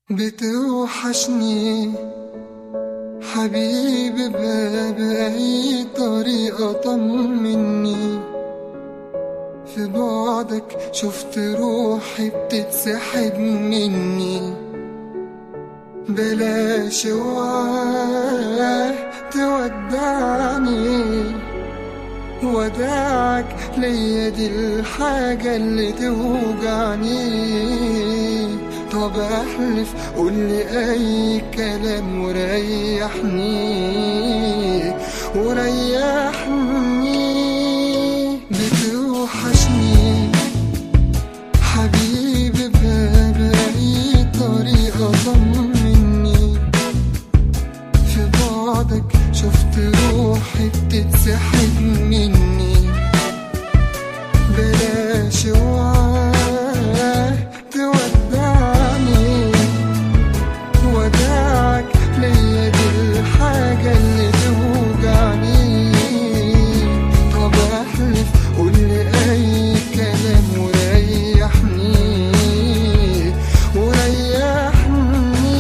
بتوحشني حبيبي بأي طريقة طمني في بعدك شفت روحي بتتسحب مني بلاش اوعى تودعني وداعك ليا دي الحاجة اللي توجعني طب احلف قولي اي كلام وريحني وريحني بتوحشني حبيبي بأي طريقة طمني في بعدك شفت روحي بتتسحب مني بلاش اوعى تودعني وداعك ليا دي الحاجة اللي توجعني طب احلف قولي اي كلام وريحني وريحني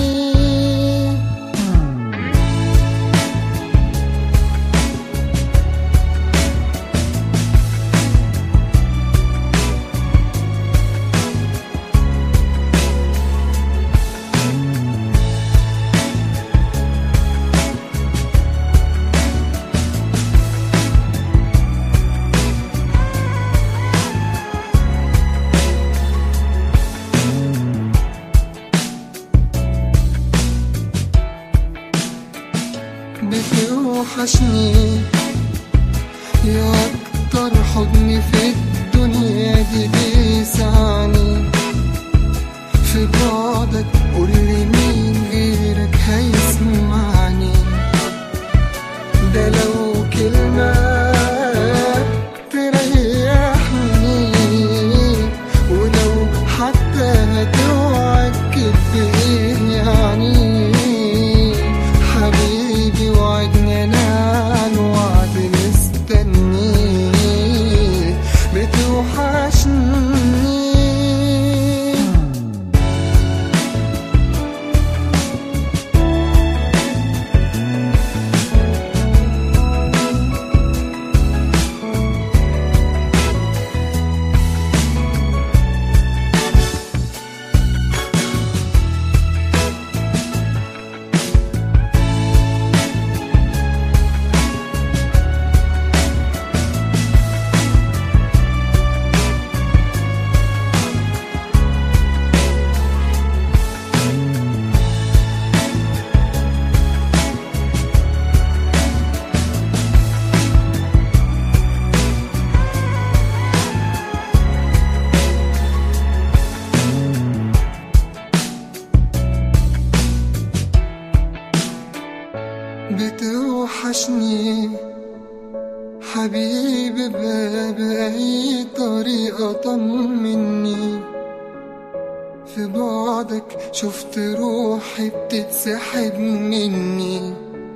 بتوحشني يا أكتر حضن في الدنيا دي بيسعني في بعدك قولي مين غيرك هيسمعني ده لو كلمة تريحني ولو حتى هتوعك بإيه يعني حبيبي وعدني انا عن وعد مستني بتوحشني بتوحشني حبيبي بأي طريقة طمني في بعدك شفت روحي بتتسحب مني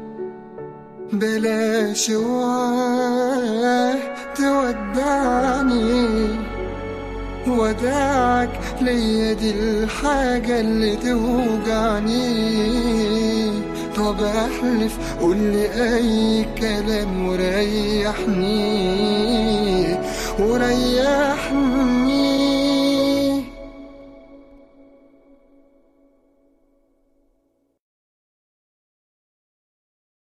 بلاش اوعى تودعني وداعك ليا دي الحاجة اللي توجعني طب احلف قولي اي كلام وريحني وريحني